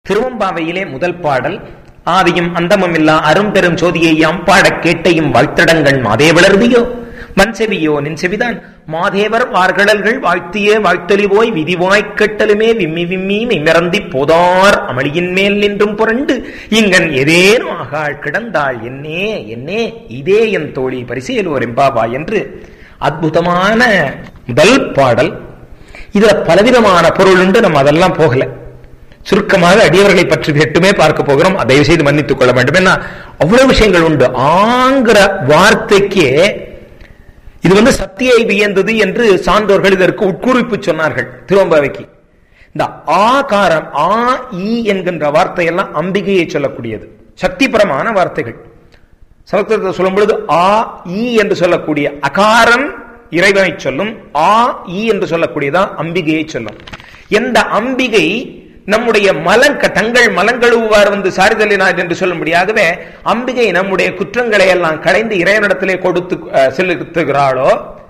திருவம்பாவையிலே முதல் பாடல் ஆதியும் அந்தமும் இல்லா அரும்பெரும் சோதியை யாம் பாடக் கேட்டையும் வாழ்த்தடங்கண் மாதே வளர்தியோ மண் செவியோ நின் செவிதான் மாதேவர் வார்கடல்கள் வாழ்த்திய வாழ்த்தொலிவோய் விதிவாய்க் கெட்டலுமே விம்மி விம்மி மெய்மறந்தி போதார் அமளியின் மேல் நின்றும் புரண்டு இங்கன் ஏதேனும் ஆகாள் கிடந்தாள் என்னே என்னே இதே என் தோழி பரிசேலோர் எம்பாவா என்று அற்புதமான முதல் பாடல் இதுல பலவிதமான பொருள் உண்டு நம்ம அதெல்லாம் போகல சுருக்கமாக அடியவர்களை பற்றி மட்டுமே பார்க்க போகிறோம் தயவு செய்து மன்னித்துக் கொள்ள வேண்டும் ஏன்னா அவ்வளவு விஷயங்கள் உண்டு ஆங்கிற வார்த்தைக்கே இது வந்து சத்தியை வியந்தது என்று சான்றோர்கள் இதற்கு உட்குறிப்பு சொன்னார்கள் திருவம்பாவைக்கு இந்த ஆகாரம் ஆ ஈ என்கின்ற வார்த்தையெல்லாம் அம்பிகையை சொல்லக்கூடியது சக்திபரமான வார்த்தைகள் சமஸ்கிருதத்தை சொல்லும் பொழுது ஆ ஈ என்று சொல்லக்கூடிய அகாரம் இறைவனை சொல்லும் ஆ ஈ என்று சொல்லக்கூடியதான் அம்பிகையை சொல்லும் எந்த அம்பிகை நம்முடைய மலங்க தங்கள் மலங்களுவார் வந்து சாரிதலினார் என்று சொல்லும்படியாகவே அம்பிகை நம்முடைய குற்றங்களை எல்லாம் களைந்து இறைவனிடத்திலே கொடுத்து செலுத்துகிறாளோ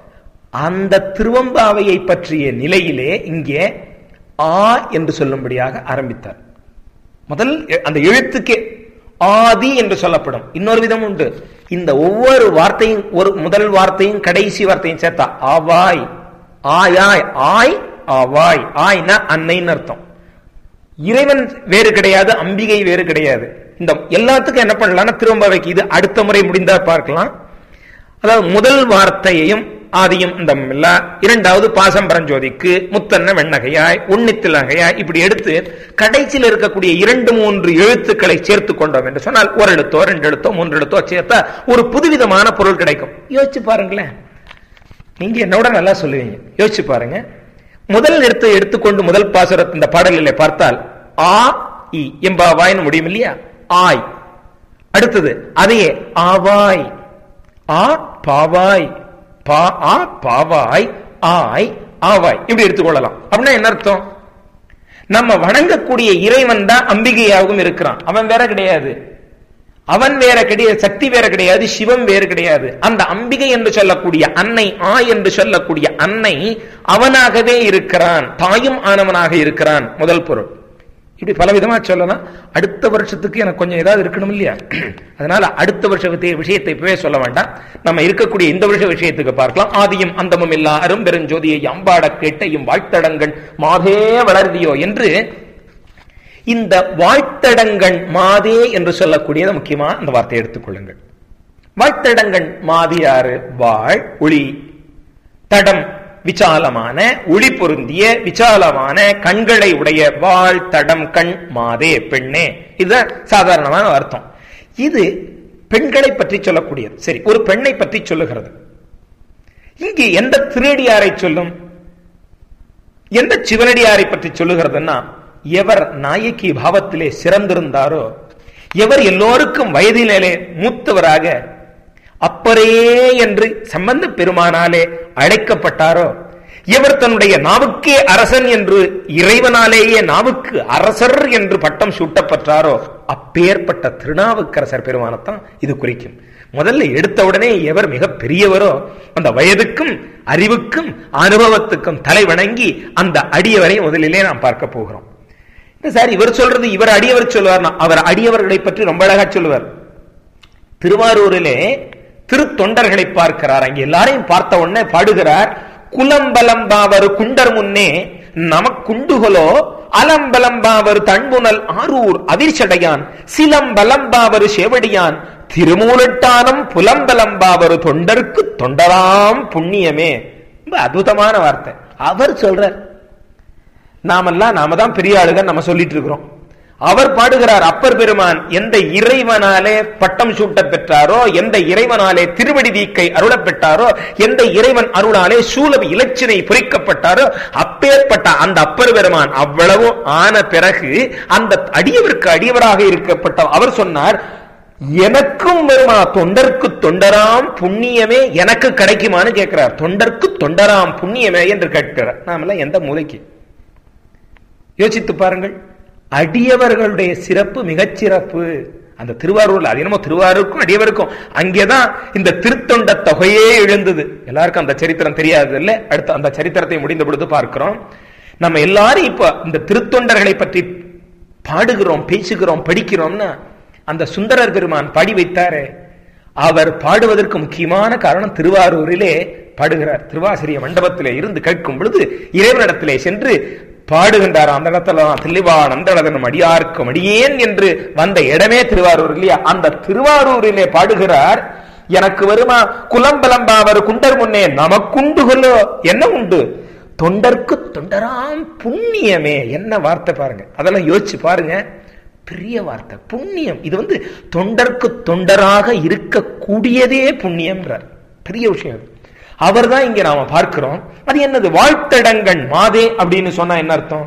அந்த திருவம்பாவையை பற்றிய நிலையிலே இங்கே ஆ என்று சொல்லும்படியாக ஆரம்பித்தார் முதல் அந்த எழுத்துக்கே ஆதி என்று சொல்லப்படும் இன்னொரு விதம் உண்டு இந்த ஒவ்வொரு வார்த்தையும் ஒரு முதல் வார்த்தையும் கடைசி வார்த்தையும் சேர்த்தா ஆவாய் ஆயாய் ஆய் ஆவாய் ஆய்னா அன்னைன்னு அர்த்தம் இறைவன் வேறு கிடையாது அம்பிகை வேறு கிடையாது இந்த எல்லாத்துக்கும் என்ன பண்ணலாம்னா திருவம்பாவைக்கு இது அடுத்த முறை முடிந்தா பார்க்கலாம் அதாவது முதல் வார்த்தையையும் ஆதியும் இந்த இரண்டாவது பாசம்பரஞ்சோதிக்கு முத்தன்ன வெண்ணகையாய் உன்னித்தில் நகையாய் இப்படி எடுத்து கடைசியில் இருக்கக்கூடிய இரண்டு மூன்று எழுத்துக்களை சேர்த்து கொண்டோம் என்று சொன்னால் ஒரு எழுத்தோ ரெண்டு எழுத்தோ மூன்று எழுத்தோ சேர்த்தா ஒரு புதுவிதமான பொருள் கிடைக்கும் யோசிச்சு பாருங்களேன் நீங்க என்னோட நல்லா சொல்லுவீங்க யோசிச்சு பாருங்க முதல் எழுத்தை எடுத்துக்கொண்டு முதல் பாசுரத் இந்த பாடலில் பார்த்தால் ஆ இ எம்பாவாய்னு முடியும் இல்லையா ஆய் அடுத்தது அதையே ஆவாய் ஆ பாவாய் பா ஆ பாவாய் ஆய் ஆவாய் இப்படி எடுத்துக்கொள்ளலாம் அப்படின்னா என்ன அர்த்தம் நம்ம வணங்கக்கூடிய இறைவன் தான் அம்பிகையாகவும் இருக்கிறான் அவன் வேற கிடையாது அவன் வேற கிடையாது சக்தி வேற கிடையாது சிவம் வேறு கிடையாது அந்த அம்பிகை என்று சொல்லக்கூடிய அன்னை ஆ என்று சொல்லக்கூடிய அன்னை அவனாகவே இருக்கிறான் தாயும் ஆனவனாக இருக்கிறான் முதல் பொருள் இப்படி பல விதமா சொல்லலாம் அடுத்த வருஷத்துக்கு எனக்கு கொஞ்சம் ஏதாவது இருக்கணும் இல்லையா அதனால அடுத்த வருஷ விஷயத்தை இப்பவே சொல்ல வேண்டாம் நம்ம இருக்கக்கூடிய இந்த வருஷ விஷயத்துக்கு பார்க்கலாம் ஆதியும் அந்தமும் இல்லா அரும் பெருஞ்சோதியை அம்பாட கேட்டையும் வாழ்த்தடங்கள் மாதே வளர்தியோ என்று இந்த வாழ்த்தடங்கண் மாதே என்று சொல்லக்கூடியது முக்கியமா அந்த வார்த்தையை எடுத்துக்கொள்ளுங்கள் வாழ்த்தடங்கண் மாதியாறு வாழ் ஒளி தடம் விசாலமான ஒளி பொருந்திய விசாலமான கண்களை உடைய வாழ் தடம் கண் மாதே பெண்ணே இதுதான் சாதாரணமான அர்த்தம் இது பெண்களை பற்றி சொல்லக்கூடியது சரி ஒரு பெண்ணை பற்றி சொல்லுகிறது இங்கு எந்த திருநடியாரை சொல்லும் எந்த சிவனடியாரை பற்றி சொல்லுகிறதுன்னா எவர் நாயக்கி பாவத்திலே சிறந்திருந்தாரோ எவர் எல்லோருக்கும் வயதிலே மூத்தவராக அப்பரே என்று சம்பந்த பெருமானாலே அழைக்கப்பட்டாரோ எவர் தன்னுடைய நாவுக்கே அரசன் என்று இறைவனாலேயே நாவுக்கு அரசர் என்று பட்டம் சூட்டப்பட்டாரோ அப்பேற்பட்ட திருநாவுக்கரசர் பெருமானத்தான் இது குறிக்கும் முதல்ல எடுத்த உடனே எவர் மிக பெரியவரோ அந்த வயதுக்கும் அறிவுக்கும் அனுபவத்துக்கும் தலை வணங்கி அந்த அடியவரை முதலிலே நாம் பார்க்க போகிறோம் சார் இவர் சொல்றது இவர் அடியவர் சொல்லுவார் அவர் அடியவர்களை பற்றி ரொம்ப அழகா சொல்லுவார் திருவாரூரிலே திருத்தொண்டர்களை பார்க்கிறார் அங்கே எல்லாரையும் பார்த்த உடனே பாடுகிறார் குலம்பலம்பாவர் குண்டர் முன்னே நமக்குண்டுகளோ அலம்பலம்பாவர் தண்புணல் ஆரூர் அதிர்ச்சடையான் சிலம்பலம்பாவர் சேவடியான் திருமூலட்டானம் புலம்பலம்பாவர் தொண்டருக்கு தொண்டராம் புண்ணியமே ரொம்ப அற்புதமான வார்த்தை அவர் சொல்றார் நாமெல்லாம் நாம தான் பெரிய ஆளுங்க நம்ம சொல்லிட்டு இருக்கிறோம் அவர் பாடுகிறார் அப்பர் பெருமான் எந்த இறைவனாலே பட்டம் சூட்ட பெற்றாரோ எந்த இறைவனாலே திருவடி தீக்கை அருள பெற்றாரோ எந்த இறைவன் அருளாலே சூலவி இலச்சினை பொறிக்கப்பட்டாரோ அப்பேற்பட்ட அந்த அப்பர் பெருமான் அவ்வளவு ஆன பிறகு அந்த அடியவருக்கு அடியவராக இருக்கப்பட்ட அவர் சொன்னார் எனக்கும் வருமா தொண்டர்க்கு தொண்டராம் புண்ணியமே எனக்கு கிடைக்குமான்னு கேட்கிறார் தொண்டர்க்கு தொண்டராம் புண்ணியமே என்று கேட்கிறார் நாமெல்லாம் எந்த மூலைக்கு யோசித்து பாருங்கள் அடியவர்களுடைய சிறப்பு மிகச்சிறப்பு அந்த திருவாரூர்ல அது என்னமோ திருவாரூருக்கும் அடியவருக்கும் அங்கேதான் இந்த திருத்தொண்ட தொகையே எழுந்தது எல்லாருக்கும் அந்த சரித்திரம் தெரியாது இல்ல அடுத்த அந்த சரித்திரத்தை முடிந்த பொழுது பார்க்கிறோம் நம்ம எல்லாரும் இப்ப இந்த திருத்தொண்டர்களை பற்றி பாடுகிறோம் பேசுகிறோம் படிக்கிறோம்னா அந்த சுந்தரர் பெருமான் பாடி வைத்தாரே அவர் பாடுவதற்கு முக்கியமான காரணம் திருவாரூரிலே பாடுகிறார் திருவாசிரிய மண்டபத்திலே இருந்து கேட்கும் பொழுது இறைவனிடத்திலே சென்று பாடுகின்றார் அந்த இடத்துல தெளிவான் அந்த இடதனும் அடியார்க்கும் அடியேன் என்று வந்த இடமே திருவாரூர் இல்லையா அந்த திருவாரூரிலே பாடுகிறார் எனக்கு வருமா குலம்பலம்பாவர் குண்டர் முன்னே நமக்குண்டு கொல்லோ என்ன உண்டு தொண்டர்க்கு தொண்டராம் புண்ணியமே என்ன வார்த்தை பாருங்க அதெல்லாம் யோசிச்சு பாருங்க பெரிய வார்த்தை புண்ணியம் இது வந்து தொண்டர்க்கு தொண்டராக இருக்கக்கூடியதே புண்ணியம்ன்றார் பெரிய விஷயம் அது அவர் தான் இங்க நாம பார்க்கிறோம் அது என்னது வாழ்த்தடங்கன் மாதே அப்படின்னு சொன்னா என்ன அர்த்தம்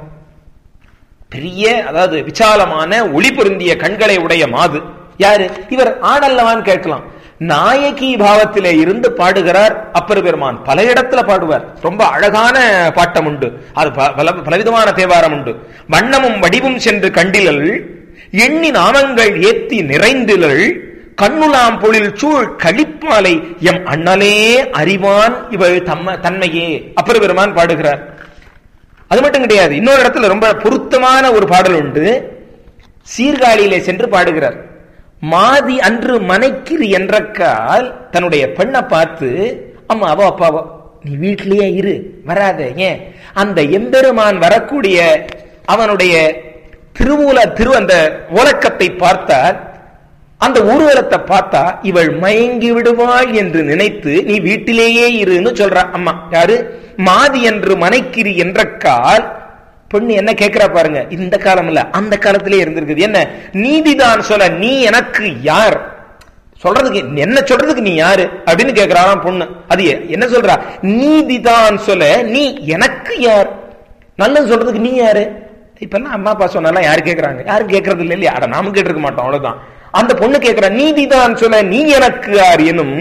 பெரிய அதாவது விசாலமான ஒளி பொருந்திய கண்களை உடைய மாது யாரு இவர் ஆடல்லவான்னு கேட்கலாம் நாயகி பாவத்திலே இருந்து பாடுகிறார் அப்பர் பெருமான் பல இடத்துல பாடுவார் ரொம்ப அழகான பாட்டம் உண்டு அது பல பலவிதமான தேவாரம் உண்டு வண்ணமும் வடிவும் சென்று கண்டிலல் எண்ணி நாமங்கள் ஏத்தி நிறைந்திலள் கண்ணுலாம் பொழில் சூழ் கழிப்பாலை எம் அண்ணலே அறிவான் இவள் தம்ம தன்மையே அப்பர் பெருமான் பாடுகிறார் அது மட்டும் கிடையாது இன்னொரு இடத்துல ரொம்ப பொருத்தமான ஒரு பாடல் உண்டு சீர்காழியிலே சென்று பாடுகிறார் மாதி அன்று மனைக்கிறு என்றக்கால் தன்னுடைய பெண்ணை பார்த்து அம்மா அவோ அப்பாவோ நீ வீட்டிலேயே இரு வராத ஏன் அந்த எம்பெருமான் வரக்கூடிய அவனுடைய திருவூல திரு அந்த ஓலக்கத்தை பார்த்தால் அந்த ஊர்வலத்தை பார்த்தா இவள் மயங்கி விடுவாள் என்று நினைத்து நீ வீட்டிலேயே இருன்னு சொல்ற அம்மா யாரு மாதி என்று மனைக்கிரி என்ற கால் பொண்ணு என்ன கேட்கிறா பாருங்க இந்த காலம் இல்ல அந்த காலத்திலே இருந்திருக்குது என்ன நீதிதான் சொல்ல நீ எனக்கு யார் சொல்றதுக்கு என்ன சொல்றதுக்கு நீ யாரு அப்படின்னு கேட்கிறாராம் பொண்ணு அது என்ன சொல்றா நீதிதான் சொல்ல நீ எனக்கு யார் நல்லது சொல்றதுக்கு நீ யாரு இப்ப அம்மா அப்பா சொன்னாலும் யாரு கேட்கறாங்க யாரும் கேட்கறது இல்லை இல்லையா அட நாம கேட்டிருக்க மாட்டோம் அவ்வளவுதான் அந்த பொண்ணு கேட்கிற நீதிதான் சொல்ல நீ எனக்கு யார் எனும்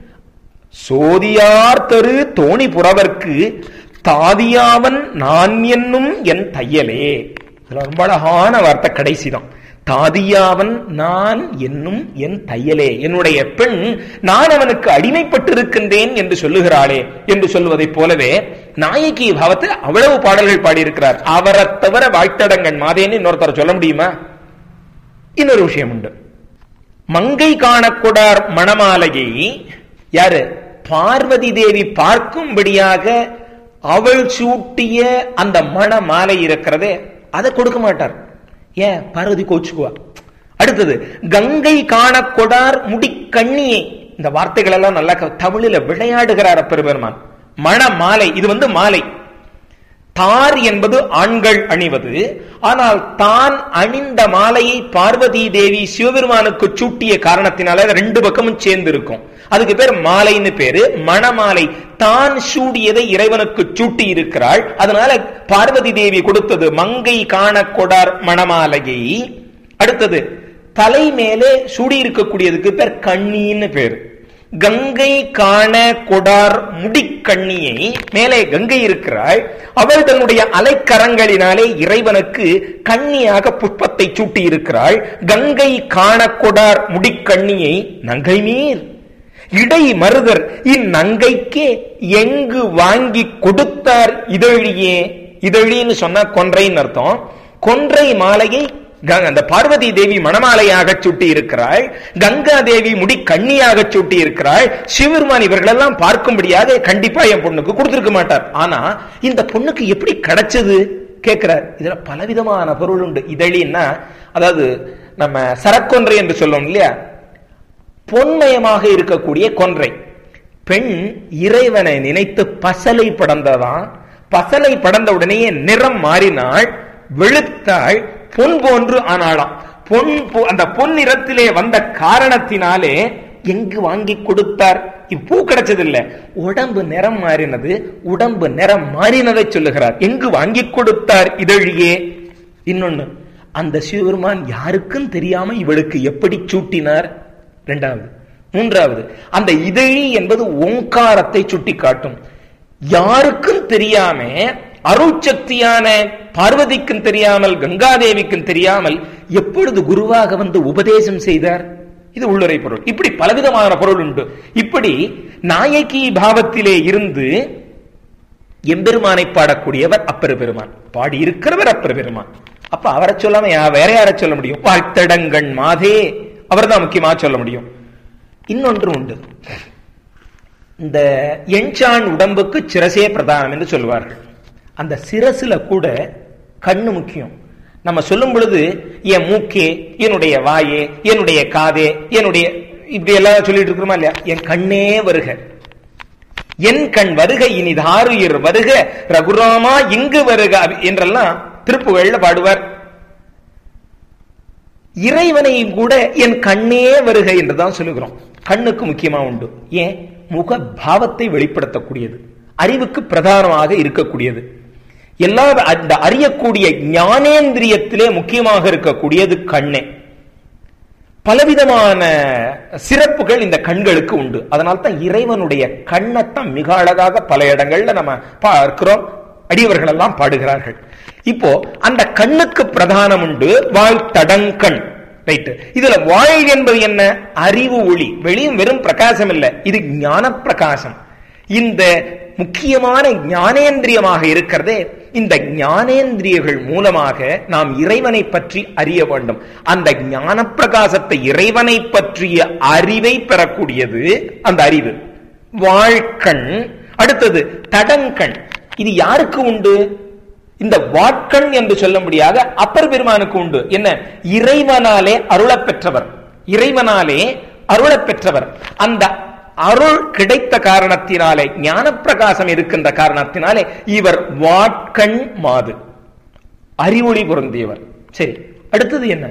சோதியார் தரு தோணி புறவர்க்கு தாதியாவன் நான் என்னும் என் தையலே ரொம்ப அழகான வார்த்தை கடைசிதான் தாதியாவன் நான் என்னும் என் தையலே என்னுடைய பெண் நான் அவனுக்கு அடிமைப்பட்டிருக்கின்றேன் என்று சொல்லுகிறாளே என்று சொல்வதைப் போலவே நாயகி பாவத்தை அவ்வளவு பாடல்கள் பாடியிருக்கிறார் அவரை தவிர வாழ்த்தடங்கன் மாதேன்னு இன்னொருத்தர் சொல்ல முடியுமா இன்னொரு விஷயம் உண்டு மங்கை காணக்கூடார் மணமாலையை யாரு பார்வதி தேவி பார்க்கும்படியாக அவள் சூட்டிய அந்த மண மாலை இருக்கிறதே அதை கொடுக்க மாட்டார் ஏன் பார்வதி கோச்சுக்குவா அடுத்தது கங்கை காணக்கொடார் முடி கண்ணியை இந்த வார்த்தைகள் எல்லாம் நல்லா தமிழில் விளையாடுகிறார் அப்பெருமான் மண மாலை இது வந்து மாலை தார் என்பது ஆண்கள் அணிவது ஆனால் தான் அணிந்த மாலையை பார்வதி தேவி சிவபெருமானுக்கு சூட்டிய காரணத்தினால ரெண்டு பக்கமும் சேர்ந்து இருக்கும் அதுக்கு பேர் மாலைன்னு பேரு மணமாலை தான் சூடியதை இறைவனுக்கு சூட்டி இருக்கிறாள் அதனால பார்வதி தேவி கொடுத்தது மங்கை காண கொடார் மணமாலையை அடுத்தது தலை மேலே சூடி இருக்கக்கூடியதுக்கு பேர் கண்ணின்னு பேரு கங்கை காண கொடார் முடிக்கண்ணியை மேலே கங்கை இருக்கிறாள் அவள் தன்னுடைய அலைக்கரங்களினாலே இறைவனுக்கு கண்ணியாக புஷ்பத்தை சூட்டி இருக்கிறாள் கங்கை காண கொடார் முடிக்கண்ணியை நங்கை மீர் இடை மருதர் இந்நங்கைக்கே எங்கு வாங்கி கொடுத்தார் இதழியே இதழின்னு சொன்னா கொன்றைன்னு அர்த்தம் கொன்றை மாலையை அந்த பார்வதி தேவி மணமாலையாக சுட்டி இருக்கிறாள் கங்கா தேவி முடி கண்ணியாக சுட்டி இருக்கிறாள் சிவருமான் இவர்களெல்லாம் பார்க்கும்படியாக கண்டிப்பா என் பொண்ணுக்கு கொடுத்திருக்க மாட்டார் ஆனா இந்த பொண்ணுக்கு எப்படி கிடைச்சது கேட்கிறார் இதுல பலவிதமான பொருள் உண்டு இதழின்னா அதாவது நம்ம சரக்கொன்றை என்று சொல்லுவோம் இல்லையா பொன்மயமாக இருக்கக்கூடிய கொன்றை பெண் இறைவனை நினைத்து பசலை படந்ததான் பசலை படந்த உடனேயே நிறம் மாறினாள் வெளுத்தாள் பொன் போன்று ஆனாளாம் பொன் அந்த பொன் நிறத்திலே வந்த காரணத்தினாலே எங்கு வாங்கி கொடுத்தார் பூ கிடைச்சது இல்ல உடம்பு நிறம் மாறினது உடம்பு நிறம் மாறினதை சொல்லுகிறார் எங்கு வாங்கி கொடுத்தார் இதழியே இன்னொன்னு அந்த சிவபெருமான் யாருக்கும் தெரியாம இவளுக்கு எப்படி சூட்டினார் இரண்டாவது மூன்றாவது அந்த இதழி என்பது ஓங்காரத்தை சுட்டி காட்டும் யாருக்கும் தெரியாம அருட்சக்தியான பார்வதிக்கும் தெரியாமல் கங்காதேவிக்கும் தெரியாமல் எப்பொழுது குருவாக வந்து உபதேசம் செய்தார் இது உள்ளுரை பொருள் இப்படி பலவிதமான பொருள் உண்டு இப்படி நாயகி பாவத்திலே இருந்து எம்பெருமானை பாடக்கூடியவர் அப்பெரு பெருமான் பாடி இருக்கிறவர் அப்பெரு பெருமான் அப்ப அவரை சொல்லாம யா- வேற யாரை சொல்ல முடியும் வாழ்த்தடங்கண் மாதே அவர்தான் முக்கியமா சொல்ல முடியும் இன்னொன்று உண்டு இந்த எண்சான் உடம்புக்கு சிரசே பிரதானம் என்று சொல்வார்கள் அந்த சிரசுல கூட கண்ணு முக்கியம் நம்ம சொல்லும் பொழுது என் மூக்கே என்னுடைய வாயே என்னுடைய காதே என்னுடைய இப்படி எல்லாம் சொல்லிட்டு இருக்கிறோமா இல்லையா என் கண்ணே வருக என் கண் வருக இனி தாருயிர் வருக ரகுராமா இங்கு வருக அபி- என்றெல்லாம் திருப்புகழ்ல பாடுவார் இறைவனையும் கூட என் கண்ணே வருக என்றுதான் சொல்லுகிறோம் கண்ணுக்கு முக்கியமா உண்டு ஏன் முக பாவத்தை வெளிப்படுத்தக்கூடியது அறிவுக்கு பிரதானமாக இருக்கக்கூடியது எல்லா அந்த அறியக்கூடிய ஞானேந்திரியத்திலே முக்கியமாக இருக்கக்கூடியது கண்ணே பலவிதமான சிறப்புகள் இந்த கண்களுக்கு உண்டு அதனால தான் இறைவனுடைய கண்ணத்தான் மிக அழகாக பல இடங்கள்ல நம்ம பார்க்கிறோம் அடியவர்கள் எல்லாம் பாடுகிறார்கள் இப்போ அந்த கண்ணுக்கு பிரதானம் உண்டு வாழ்த்தடங்கண் ரைட் இதுல வாழ் என்பது என்ன அறிவு ஒளி வெளியும் வெறும் பிரகாசம் இல்ல இது ஞான பிரகாசம் இந்த முக்கியமான ஞானேந்திரியமாக இருக்கிறதே இந்த ஞானேந்திரியர்கள் மூலமாக நாம் இறைவனை பற்றி அறிய வேண்டும் அந்த ஞான பிரகாசத்தை இறைவனை பற்றிய அறிவை பெறக்கூடியது அந்த அறிவு வாழ்கண் அடுத்தது தடங்கண் இது யாருக்கு உண்டு இந்த வாட்கண் என்று சொல்லும்படியாக அப்பர் பெருமானுக்கு உண்டு என்ன இறைவனாலே அருளப் பெற்றவர் இறைவனாலே அருளப் பெற்றவர் அந்த அருள் கிடைத்த காரணத்தினாலே ஞான பிரகாசம் இருக்கின்ற காரணத்தினாலே இவர் வாட்கண் மாது அறிவொளி பொருந்தியவர் சரி அடுத்தது என்ன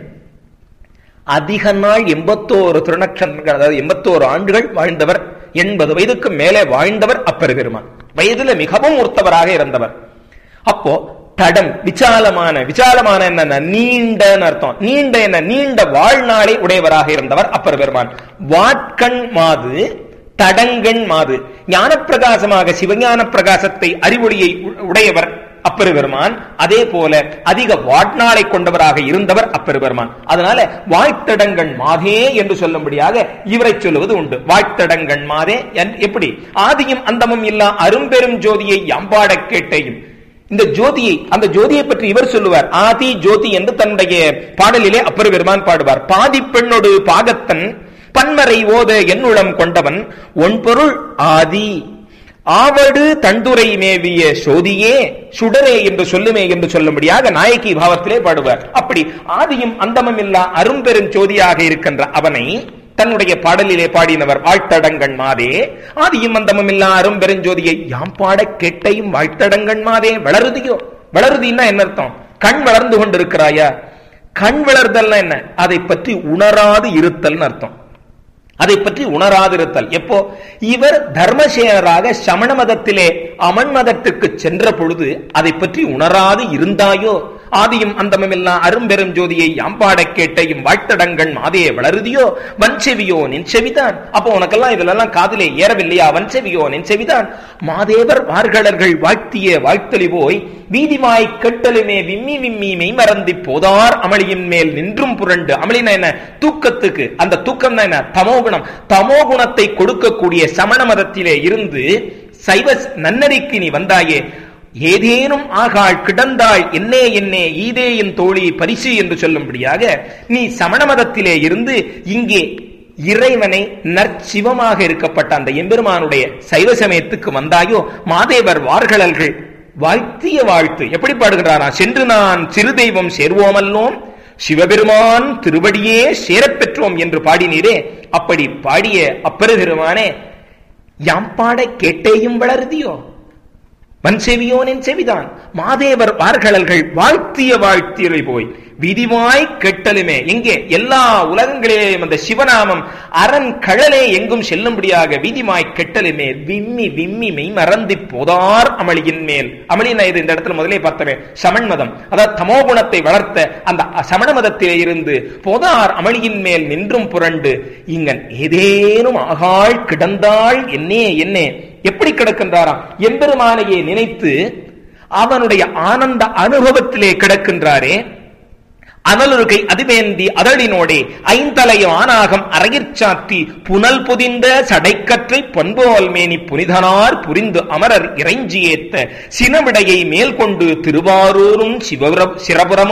அதிக நாள் எண்பத்தோரு திருநக்ஷங்கள் அதாவது எண்பத்தோரு ஆண்டுகள் வாழ்ந்தவர் எண்பது வயதுக்கு மேலே வாழ்ந்தவர் அப்பர் பெருமான் வயதுல மிகவும் ஒருத்தவராக இருந்தவர் அப்போ தடம் விசாலமான விசாலமான என்ன நீண்டன்னு அர்த்தம் நீண்ட என்ன நீண்ட வாழ்நாளை உடையவராக இருந்தவர் அப்பர் பெருமான் வாட்கண் மாது தடங்கண் மாது ஞான பிரகாசமாக சிவஞான பிரகாசத்தை அறிவொளியை உ- உடையவர் அப்பெருபெருமான் அதே போல அதிக வாழ்நாளை கொண்டவராக இருந்தவர் அப்பெருபெருமான் அதனால வாழ்த்தடங்கண் மாதே என்று சொல்லும்படியாக இவரை சொல்லுவது உண்டு வாழ்த்தடங்கண் மாதே என்- எப்படி ஆதியும் அந்தமும் இல்லா அரும்பெரும் ஜோதியை யாம்பாடக் கேட்டேயும் இந்த ஜோதியை அந்த ஜோதியை பற்றி இவர் சொல்லுவார் ஆதி ஜோதி என்று தன்னுடைய பாடலிலே அப்பர் பெருமான் பாடுவார் பாதி பெண்ணொடு பாகத்தன் பன்மறை ஓத என்னுளம் கொண்டவன் ஒன்பொருள் ஆதி ஆவடு தண்டுரை மேவிய சோதியே சுடரே என்று சொல்லுமே என்று சொல்லும்படியாக நாயகி பாவத்திலே பாடுவார் அப்படி ஆதியும் அந்தமும் இல்லா அரும்பெரும் ஜோதியாக இருக்கின்ற அவனை தன்னுடைய பாடலிலே பாடினவர் வாழ்த்தடங்கண் மாதே ஆதியும் அந்தமும் இல்லா அரும்பெருஞ்சோதியை யாம் பாட கேட்டையும் வாழ்த்தடங்கண் மாதே வளருதியோ வளருதின்னா என்ன அர்த்தம் கண் வளர்ந்து கொண்டிருக்கிறாயா கண் வளர்தல்னா என்ன அதை பற்றி உணராது இருத்தல்னு அர்த்தம் அதை பற்றி உணராதிருத்தல் எப்போ இவர் தர்மசேனராக சமண மதத்திலே அமன் மதத்துக்கு சென்ற பொழுது அதை பற்றி உணராது இருந்தாயோ ஆதியும் அந்தமெல்லாம் அரும்பெரும் ஜோதியை யாம்பாட கேட்டையும் வாழ்த்தடங்கண் மாதே வளருதியோ வன்செவியோ நின் செவிதான் அப்போ உனக்கெல்லாம் இதுலெல்லாம் காதிலே ஏறவில்லையா வன்செவியோ நின் செவிதான் மாதேவர் வார்களர்கள் வாழ்த்திய வாழ்த்தலி போய் வீதிமாய் கெட்டலுமே விம்மி விம்மி மெய்மறந்தி போதார் அமளியின் மேல் நின்றும் புரண்டு அமளினா என்ன தூக்கத்துக்கு அந்த தூக்கம் தான் என்ன தமோகுணம் தமோகுணத்தை கொடுக்கக்கூடிய சமண மதத்திலே இருந்து சைவ நன்னறிக்கு நீ வந்தாயே ஏதேனும் ஆகாள் கிடந்தாள் என்னே என்னே ஈதே என் தோழி பரிசு என்று சொல்லும்படியாக நீ சமண மதத்திலே இருந்து இங்கே இறைவனை நற்சிவமாக இருக்கப்பட்ட அந்த எம்பெருமானுடைய சைவ சமயத்துக்கு வந்தாயோ மாதேவர் வார்களல்கள் வாழ்த்திய வாழ்த்து எப்படி பாடுகிறாரா சென்று நான் சிறு தெய்வம் சேர்வோமல்லோம் சிவபெருமான் திருவடியே சேரப் பெற்றோம் என்று பாடினீரே அப்படி பாடிய அப்பெருபெருமானே யாம் பாட கேட்டேயும் வளருதியோ வன்செவியோனின் செவிதான் மாதேவர் வார்களல்கள் வாழ்த்திய வாழ்த்தியவை போய் விதிவாய் கெட்டலுமே எங்கே எல்லா உலகங்களிலேயும் அந்த சிவநாமம் அரண் கழலே எங்கும் செல்லும்படியாக விதிமாய் கெட்டலுமே விம்மி விம்மி மெய் மறந்தி போதார் அமளியின் மேல் அமளினா இது இந்த இடத்துல முதலே பார்த்தவே சமண் மதம் அதாவது தமோகுணத்தை வளர்த்த அந்த சமண மதத்திலே இருந்து போதார் அமளியின் மேல் நின்றும் புரண்டு இங்கன் ஏதேனும் ஆகாள் கிடந்தாள் என்னே என்னே எப்படி கிடக்கின்றாராம் எம்பெருமானையே நினைத்து அவனுடைய ஆனந்த அனுபவத்திலே கிடக்கின்றாரே அனலுருகை அதிவேந்தி அதழினோடே ஐந்தலையும் ஆனாகம் அரையிற்சாத்தி புனல் புதிந்த சடைக்கற்றை பொன்போல் மேனி புனிதனார் புரிந்து அமரர் இறைஞ்சி ஏத்த சினவிடையை மேல் கொண்டு திருவாரூரும் சிவபுர சிரபுரமும்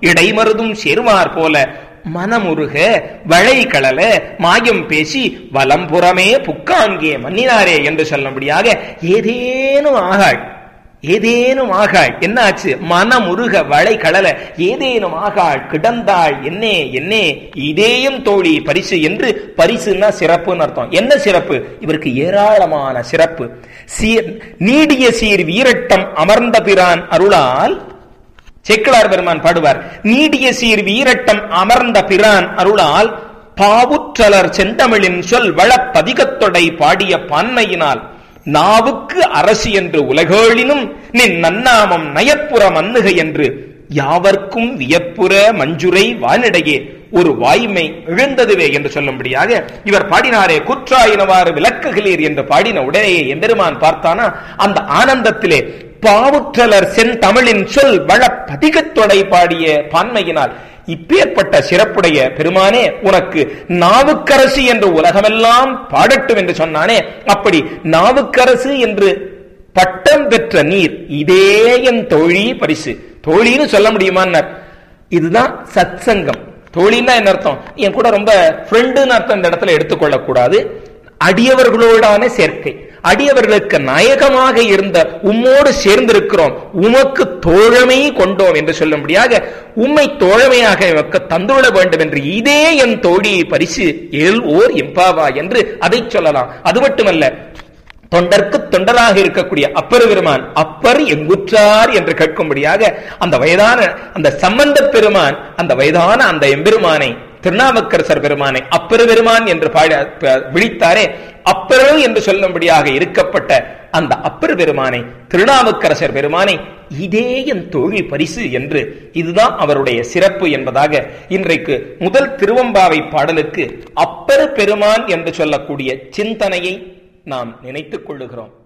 இடைமருதும் சேருவார் போல மனமுருக வளை கழல மாயம் பேசி வலம்புறமே புக்காங்கே மன்னினாரே என்று சொல்லும்படியாக ஏதேனும் ஆகாள் ஏதேனும் ஆகாள் என்ன ஆச்சு மனமுருக வளை கடல ஏதேனும் ஆகாள் கிடந்தாள் என்னே என்னே இதேயும் தோழி பரிசு என்று பரிசுன்னா சிறப்புன்னு அர்த்தம் என்ன சிறப்பு இவருக்கு ஏராளமான சிறப்பு சீர் நீடிய சீர் வீரட்டம் அமர்ந்த பிரான் அருளால் செக்கிலார் பெருமான் பாடுவார் நீடிய சீர் வீரட்டம் அமர்ந்த பிரான் அருளால் பாவுற்றலர் செந்தமிழின் சொல் வளப்பதிகத்தொடை பாடிய பான்மையினால் நாவுக்கு அரசு என்று உலகேழினும் நின் நன்னாமம் நயப்புற மன்னுக என்று யாவர்க்கும் வியப்புற மஞ்சுரை வானிடையே ஒரு வாய்மை எழுந்ததுவே என்று சொல்லும்படியாக இவர் பாடினாரே குற்றாயினவாறு விளக்குகிறீர் என்று பாடின உடனே எம்பெருமான் பார்த்தானா அந்த ஆனந்தத்திலே பாவுற்றலர் செந்தமிழின் சொல் வள பதிகத்தொடை பாடிய பான்மையினால் இப்பேற்பட்ட சிறப்புடைய பெருமானே உனக்கு நாவுக்கரசு என்று உலகமெல்லாம் பாடட்டும் என்று சொன்னானே அப்படி நாவுக்கரசு என்று பட்டம் பெற்ற நீர் இதே என் தோழி பரிசு தோழின்னு சொல்ல முடியுமான்னார் இதுதான் சத்சங்கம் தோழின்னா என்ன அர்த்தம் என் கூட ரொம்ப ஃப்ரெண்டுன்னு அர்த்தம் இந்த இடத்துல எடுத்துக்கொள்ள கூடாது அடியவர்களோடான சேர்க்கை அடியவர்களுக்கு நாயகமாக இருந்த உம்மோடு சேர்ந்திருக்கிறோம் உமக்கு தோழமை கொண்டோம் என்று சொல்லும்படியாக உம்மை தோழமையாக எமக்கு தந்துவிட வேண்டும் என்று இதே என் தோழி பரிசு எல் ஓர் எம்பாவா என்று அதை சொல்லலாம் அது மட்டுமல்ல தொண்டர்க்கு தொண்டராக இருக்கக்கூடிய அப்பர் பெருமான் அப்பர் எங்குற்றார் என்று கேட்கும்படியாக அந்த வயதான அந்த சம்பந்த பெருமான் அந்த வயதான அந்த எம்பெருமானை திருநாவுக்கரசர் பெருமானை அப்பரு பெருமான் என்று பாட விழித்தாரே அப்பரு என்று சொல்லும்படியாக இருக்கப்பட்ட அந்த அப்பர் பெருமானை திருநாவுக்கரசர் பெருமானை இதே என் தோழி பரிசு என்று இதுதான் அவருடைய சிறப்பு என்பதாக இன்றைக்கு முதல் திருவம்பாவை பாடலுக்கு அப்பர் பெருமான் என்று சொல்லக்கூடிய சிந்தனையை நாம் நினைத்துக் கொள்ளுகிறோம்